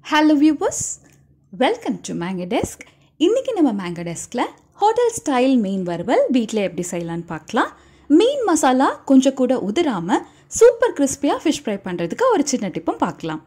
hello viewers welcome to mango desk இன்றைக்கி நம்ம mango டெஸ்கில் ஹோட்டல் ஸ்டைல் மீன் வறுவல் வீட்டில் எப்படி செய்யலான்னு பார்க்கலாம் மீன் மசாலா கொஞ்சம் கூட உதிராமல் சூப்பர் கிறிஸ்பியாக ஃபிஷ் ஃப்ரை பண்ணுறதுக்கு ஒரு சின்ன டிப்பும் பார்க்கலாம்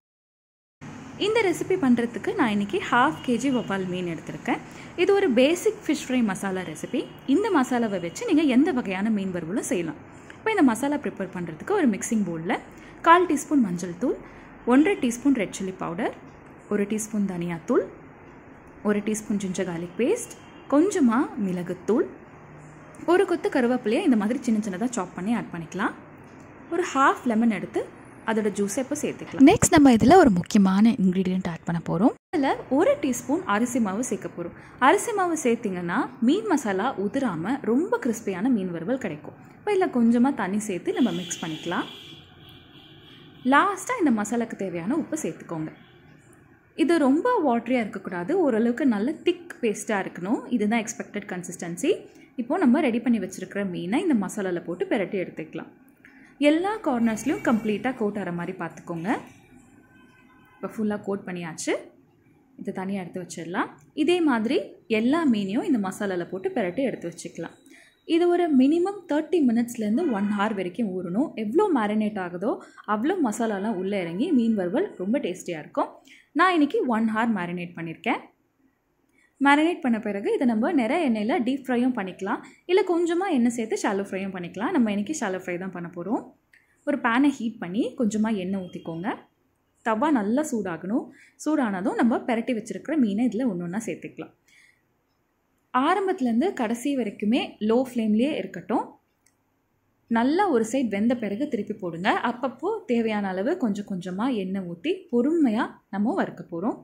இந்த ரெசிபி பண்ணுறதுக்கு நான் இன்றைக்கி ஹாஃப் கேஜி வவ்வால் மீன் எடுத்திருக்கேன் இது ஒரு basic fish fry masala recipe இந்த மசாலாவை வச்சு நீங்கள் எந்த வகையான மீன் வறுவலும் செய்யலாம் இப்போ இந்த மசாலா ப்ரிப்பேர் பண்ணுறதுக்கு ஒரு மிக்சிங் பவுலில் கால் டீஸ்பூன் மஞ்சள் தூள் ஒன்றரை டீஸ்பூன் ரெட் சில்லி பவுடர் ஒரு டீஸ்பூன் தனியாத்தூள் ஒரு டீஸ்பூன் ஜிஞ்சர் கார்லிக் பேஸ்ட் கொஞ்சமாக மிளகுத்தூள் ஒரு கொத்து கருவேப்பிலையை இந்த மாதிரி சின்ன சின்னதாக சாப் பண்ணி ஆட் பண்ணிக்கலாம் ஒரு ஹாஃப் லெமன் எடுத்து அதோட ஜூஸை இப்போ சேர்த்துக்கலாம் நெக்ஸ்ட் நம்ம இதில் ஒரு முக்கியமான இன்க்ரீடியன்ட் ஆட் பண்ண போகிறோம் இதில் ஒரு டீஸ்பூன் அரிசி மாவு சேர்க்க போகிறோம் அரிசி மாவு சேர்த்திங்கன்னா மீன் மசாலா உதிராமல் ரொம்ப கிறிஸ்பியான மீன் வறுவல் கிடைக்கும் இப்போ இதில் கொஞ்சமாக தண்ணி சேர்த்து நம்ம மிக்ஸ் பண்ணிக்கலாம் லாஸ்ட்டாக இந்த மசாலாக்கு தேவையான உப்பு சேர்த்துக்கோங்க இது ரொம்ப வாட்டரியாக இருக்கக்கூடாது ஓரளவுக்கு நல்ல திக் பேஸ்ட்டாக இருக்கணும் இதுதான் எக்ஸ்பெக்டட் கன்சிஸ்டன்சி இப்போது நம்ம ரெடி பண்ணி வச்சுருக்கிற மீனை இந்த மசாலாவில் போட்டு பெரட்டி எடுத்துக்கலாம் எல்லா கார்னர்ஸ்லையும் கம்ப்ளீட்டாக கோட் ஆகிற மாதிரி பார்த்துக்கோங்க இப்போ ஃபுல்லாக கோட் பண்ணியாச்சு இது தனியாக எடுத்து வச்சிடலாம் இதே மாதிரி எல்லா மீனையும் இந்த மசாலாவில் போட்டு பெரட்டி எடுத்து வச்சுக்கலாம் இது ஒரு மினிமம் தேர்ட்டி மினிட்ஸ்லேருந்து ஒன் ஹவர் வரைக்கும் ஊறணும் எவ்வளோ மேரினேட் ஆகுதோ அவ்வளோ மசாலாலாம் உள்ளே இறங்கி மீன் வறுவல் ரொம்ப டேஸ்டியாக இருக்கும் நான் இன்றைக்கி ஒன் ஹவர் மேரினேட் பண்ணியிருக்கேன் மேரினேட் பண்ண பிறகு இதை நம்ம நிறைய எண்ணெயில் டீப் ஃப்ரையும் பண்ணிக்கலாம் இல்லை கொஞ்சமாக எண்ணெய் சேர்த்து ஷாலோ ஃப்ரையும் பண்ணிக்கலாம் நம்ம இன்றைக்கி ஷாலோ ஃப்ரை தான் பண்ண போகிறோம் ஒரு பேனை ஹீட் பண்ணி கொஞ்சமாக எண்ணெய் ஊற்றிக்கோங்க தவா நல்லா சூடாகணும் சூடானதும் நம்ம பெரட்டி வச்சுருக்கிற மீனை இதில் ஒன்று ஒன்றா சேர்த்துக்கலாம் ஆரம்பத்துலேருந்து கடைசி வரைக்குமே லோ ஃப்ளேம்லேயே இருக்கட்டும் நல்லா ஒரு சைட் வெந்த பிறகு திருப்பி போடுங்க அப்பப்போ தேவையான அளவு கொஞ்சம் கொஞ்சமாக எண்ணெய் ஊற்றி பொறுமையாக நம்ம வறுக்க போகிறோம்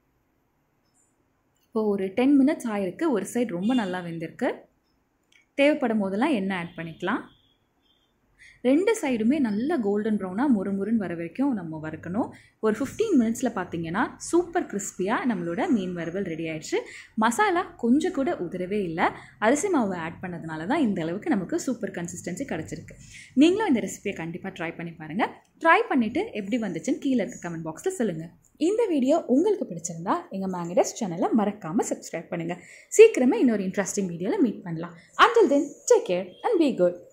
இப்போது ஒரு டென் மினிட்ஸ் ஆயிருக்கு ஒரு சைடு ரொம்ப நல்லா வெந்திருக்கு தேவைப்படும் போதெல்லாம் எண்ணெய் ஆட் பண்ணிக்கலாம் ரெண்டு சைடுமே நல்ல கோல்டன் ப்ரௌனாக முறுமுறுன்னு வர வரைக்கும் நம்ம வறுக்கணும் ஒரு ஃபிஃப்டீன் மினிட்ஸில் பார்த்தீங்கன்னா சூப்பர் கிறிஸ்பியாக நம்மளோட மீன் வறுவல் ரெடி ஆயிடுச்சு மசாலா கொஞ்சம் கூட உதறவே இல்லை அரிசி மாவு ஆட் பண்ணதுனால தான் இந்த அளவுக்கு நமக்கு சூப்பர் கன்சிஸ்டன்சி கிடச்சிருக்கு நீங்களும் இந்த ரெசிபியை கண்டிப்பாக ட்ரை பண்ணி பாருங்கள் ட்ரை பண்ணிவிட்டு எப்படி வந்துச்சுன்னு கீழே இருக்க கமெண்ட் பாக்ஸில் சொல்லுங்கள் இந்த வீடியோ உங்களுக்கு பிடிச்சிருந்தா எங்கள் மேங்கடஸ் சேனலை மறக்காமல் சப்ஸ்கிரைப் பண்ணுங்கள் சீக்கிரமே இன்னொரு இன்ட்ரெஸ்டிங் வீடியோவில் மீட் பண்ணலாம் until then take care and be good